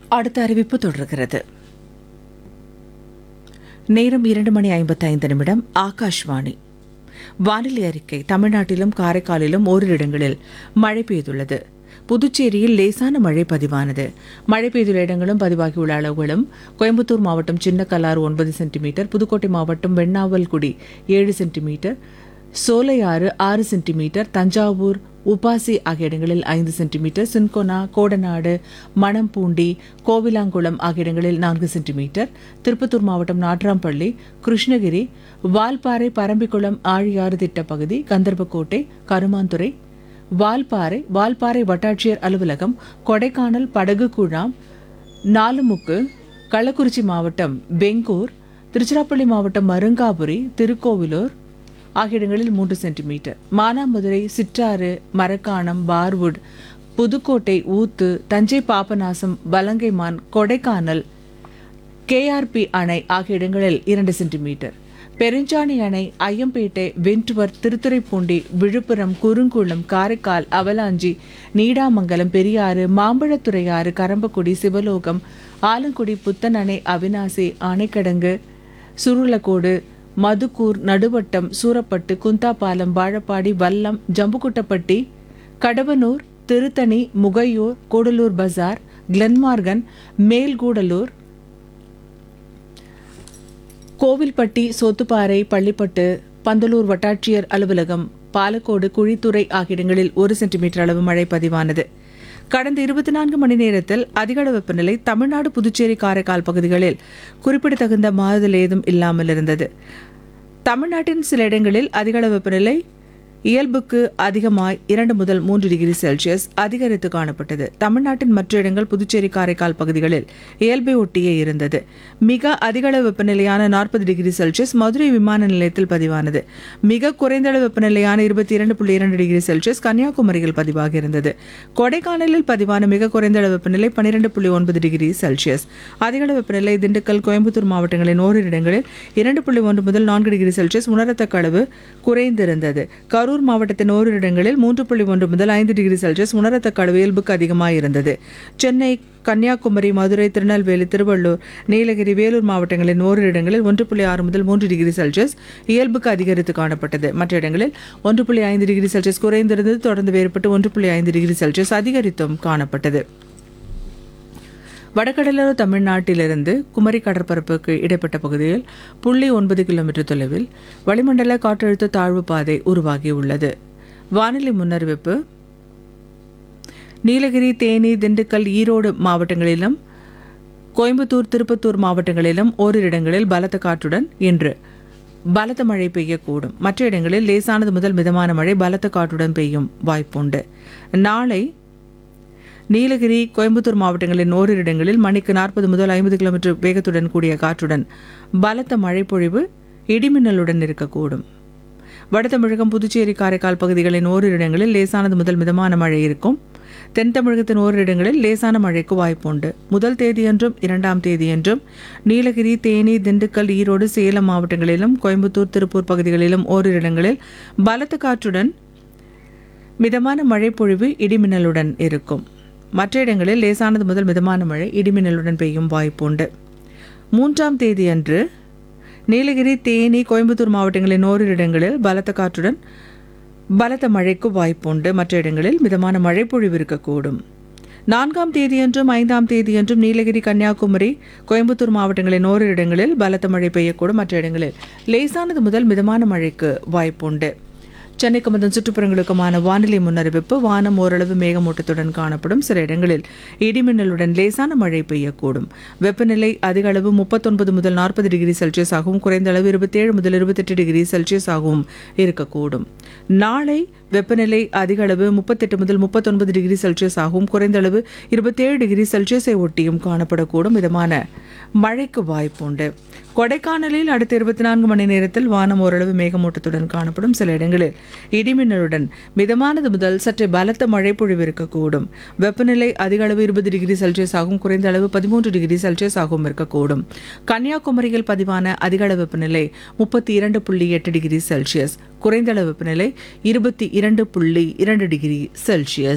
அடுத்த அறிவிப்பு தொடர்கிறது நேரம் இரண்டு மணி ஐம்பத்தைந்து நிமிடம் ஆகாஷ்வாணி வானிலை அறிக்கை தமிழ்நாட்டிலும் காரைக்காலிலும் ஓரிரு இடங்களில் மழை பெய்துள்ளது புதுச்சேரியில் லேசான மழை பதிவானது மழை பெய்துள்ள இடங்களும் பதிவாகியுள்ள அளவுகளும் கோயம்புத்தூர் மாவட்டம் சின்னக்கல்லாறு ஒன்பது சென்டிமீட்டர் புதுக்கோட்டை மாவட்டம் வெண்ணாவல்குடி ஏழு சென்டிமீட்டர் சோலையாறு ஆறு சென்டிமீட்டர் தஞ்சாவூர் உபாசி ஆகிய இடங்களில் ஐந்து சென்டிமீட்டர் சின்கோனா கோடநாடு மணம்பூண்டி கோவிலாங்குளம் ஆகிய இடங்களில் நான்கு சென்டிமீட்டர் திருப்பத்தூர் மாவட்டம் நாட்ராம்பள்ளி கிருஷ்ணகிரி வால்பாறை பரம்பிக்குளம் ஆழியாறு திட்டப்பகுதி கந்தர்பக்கோட்டை கருமாந்துறை வால்பாறை வால்பாறை வட்டாட்சியர் அலுவலகம் கொடைக்கானல் படகு குழாம் நாலுமுக்கு கள்ளக்குறிச்சி மாவட்டம் பெங்கூர் திருச்சிராப்பள்ளி மாவட்டம் மருங்காபுரி திருக்கோவிலூர் ஆகிய இடங்களில் மூன்று சென்டிமீட்டர் மானாமதுரை சிற்றாறு மரக்காணம் பார்வுட் புதுக்கோட்டை ஊத்து தஞ்சை பாபநாசம் வலங்கைமான் கொடைக்கானல் கேஆர்பி அணை ஆகிய இடங்களில் இரண்டு சென்டிமீட்டர் பெருஞ்சாணி அணை ஐயம்பேட்டை வென்ட்வர் திருத்துறைப்பூண்டி விழுப்புரம் குறுங்குளம் காரைக்கால் அவலாஞ்சி நீடாமங்கலம் பெரியாறு மாம்பழத்துறையாறு கரம்பக்குடி சிவலோகம் ஆலங்குடி புத்தன் அணை அவினாசி ஆனைக்கடங்கு சுருளக்கோடு மதுக்கூர் நடுவட்டம் சூரப்பட்டு குந்தாபாலம் வாழப்பாடி வல்லம் ஜம்புக்குட்டப்பட்டி கடவனூர் திருத்தணி முகையூர் கூடலூர் பஜார் கிளன்மார்கன் மேல்கூடலூர் கோவில்பட்டி சோத்துப்பாறை பள்ளிப்பட்டு பந்தலூர் வட்டாட்சியர் அலுவலகம் பாலக்கோடு குழித்துறை ஆகிய இடங்களில் ஒரு சென்டிமீட்டர் அளவு மழை பதிவானது கடந்த இருபத்தி நான்கு மணி நேரத்தில் அதிகளவு வெப்பநிலை தமிழ்நாடு புதுச்சேரி காரைக்கால் பகுதிகளில் குறிப்பிடத்தகுந்த மாறுதல் ஏதும் இல்லாமல் இருந்தது தமிழ்நாட்டின் சில இடங்களில் அதிகளவு வெப்பநிலை இயல்புக்கு அதிகமாய் இரண்டு முதல் மூன்று டிகிரி செல்சியஸ் அதிகரித்து காணப்பட்டது தமிழ்நாட்டின் மற்ற இடங்கள் புதுச்சேரி காரைக்கால் பகுதிகளில் இயல்பை ஒட்டியே இருந்தது மிக அதிகளவு வெப்பநிலையான நாற்பது டிகிரி செல்சியஸ் மதுரை விமான நிலையத்தில் பதிவானது மிக குறைந்த அளவு வெப்பநிலையான இருபத்தி இரண்டு புள்ளி இரண்டு டிகிரி செல்சியஸ் கன்னியாகுமரியில் பதிவாகி இருந்தது கொடைக்கானலில் பதிவான மிக குறைந்த அளவு வெப்பநிலை பன்னிரண்டு புள்ளி ஒன்பது டிகிரி செல்சியஸ் அதிகளவு வெப்பநிலை திண்டுக்கல் கோயம்புத்தூர் மாவட்டங்களின் ஓரிரு இடங்களில் இரண்டு புள்ளி ஒன்று முதல் நான்கு டிகிரி செல்சியஸ் உணரத்தக்க அளவு குறைந்திருந்தது கரூர் மாவட்டத்தின் ஓரிரு இடங்களில் மூன்று புள்ளி ஒன்று முதல் ஐந்து டிகிரி செல்சியஸ் உணரத்தக்க அளவு இயல்புக்கு அதிகமாக இருந்தது சென்னை கன்னியாகுமரி மதுரை திருநெல்வேலி திருவள்ளூர் நீலகிரி வேலூர் மாவட்டங்களின் ஓரிரு இடங்களில் ஒன்று புள்ளி ஆறு முதல் மூன்று டிகிரி செல்சியஸ் இயல்புக்கு அதிகரித்து காணப்பட்டது மற்ற இடங்களில் ஒன்று புள்ளி ஐந்து டிகிரி செல்சியஸ் குறைந்திருந்தது தொடர்ந்து வேறுபட்டு ஒன்று புள்ளி ஐந்து டிகிரி செல்சியஸ் அதிகரித்தும் காணப்பட்டது வடகடலோர தமிழ்நாட்டிலிருந்து குமரி கடற்பரப்புக்கு இடைப்பட்ட பகுதியில் புள்ளி ஒன்பது கிலோமீட்டர் தொலைவில் வளிமண்டல காற்றழுத்த தாழ்வு பாதை உருவாகியுள்ளது வானிலை முன்னறிவிப்பு நீலகிரி தேனி திண்டுக்கல் ஈரோடு மாவட்டங்களிலும் கோயம்புத்தூர் திருப்பத்தூர் மாவட்டங்களிலும் ஓரிரு இடங்களில் பலத்த காற்றுடன் இன்று பலத்த மழை பெய்யக்கூடும் மற்ற இடங்களில் லேசானது முதல் மிதமான மழை பலத்த காற்றுடன் பெய்யும் வாய்ப்புண்டு நாளை நீலகிரி கோயம்புத்தூர் மாவட்டங்களின் ஓரிரு இடங்களில் மணிக்கு நாற்பது முதல் ஐம்பது கிலோமீட்டர் வேகத்துடன் கூடிய காற்றுடன் பலத்த மழை பொழிவு இடிமின்னலுடன் இருக்கக்கூடும் வட தமிழகம் புதுச்சேரி காரைக்கால் பகுதிகளின் ஓரிரு இடங்களில் லேசானது முதல் மிதமான மழை இருக்கும் தென் தமிழகத்தின் ஓரிரு இடங்களில் லேசான மழைக்கு வாய்ப்புண்டு முதல் தேதியன்றும் இரண்டாம் தேதியன்றும் நீலகிரி தேனி திண்டுக்கல் ஈரோடு சேலம் மாவட்டங்களிலும் கோயம்புத்தூர் திருப்பூர் பகுதிகளிலும் ஓரிரு இடங்களில் பலத்த காற்றுடன் மிதமான மழை பொழிவு இடிமின்னலுடன் இருக்கும் மற்ற இடங்களில் லேசானது முதல் மிதமான மழை இடிமின்னலுடன் பெய்யும் வாய்ப்புண்டு மூன்றாம் தேதியன்று நீலகிரி தேனி கோயம்புத்தூர் மாவட்டங்களின் ஓரிரு இடங்களில் பலத்த காற்றுடன் பலத்த மழைக்கு வாய்ப்புண்டு மற்ற இடங்களில் மிதமான மழை பொழிவு இருக்கக்கூடும் நான்காம் தேதியன்றும் ஐந்தாம் தேதியன்றும் நீலகிரி கன்னியாகுமரி கோயம்புத்தூர் மாவட்டங்களின் ஓரிரு இடங்களில் பலத்த மழை பெய்யக்கூடும் மற்ற இடங்களில் லேசானது முதல் மிதமான மழைக்கு வாய்ப்புண்டு சென்னைக்கு மற்றும் சுற்றுப்புறங்களுக்குமான வானிலை முன்னறிவிப்பு வானம் ஓரளவு மேகமூட்டத்துடன் காணப்படும் சில இடங்களில் இடிமின்னலுடன் லேசான மழை பெய்யக்கூடும் வெப்பநிலை அதிக அளவு முப்பத்தொன்பது முதல் நாற்பது டிகிரி செல்சியஸ் ஆகவும் குறைந்த அளவு இருபத்தேழு முதல் இருபத்தெட்டு டிகிரி செல்சியஸ் ஆகவும் இருக்கக்கூடும் நாளை வெப்பநிலை அதிக அளவு முப்பத்தெட்டு முதல் முப்பத்தொன்பது டிகிரி செல்சியஸ் ஆகவும் குறைந்த அளவு இருபத்தேழு டிகிரி செல்சியஸை ஒட்டியும் காணப்படக்கூடும் மிதமான மழைக்கு வாய்ப்புண்டு கொடைக்கானலில் அடுத்த இருபத்தி நான்கு மணி நேரத்தில் வானம் ஓரளவு மேகமூட்டத்துடன் காணப்படும் சில இடங்களில் இடிமின்னலுடன் மிதமானது முதல் சற்றே பலத்த மழை பொழிவு இருக்கக்கூடும் வெப்பநிலை அதிக அளவு இருபது டிகிரி செல்சியஸ் ஆகும் குறைந்த அளவு பதிமூன்று டிகிரி செல்சியஸ் ஆகவும் இருக்கக்கூடும் கன்னியாகுமரியில் பதிவான அதிக அளவு வெப்பநிலை முப்பத்தி இரண்டு புள்ளி எட்டு டிகிரி செல்சியஸ் குறைந்த அளவு வெப்பநிலை இருபத்தி இரண்டு புள்ளி இரண்டு டிகிரி செல்சியஸ்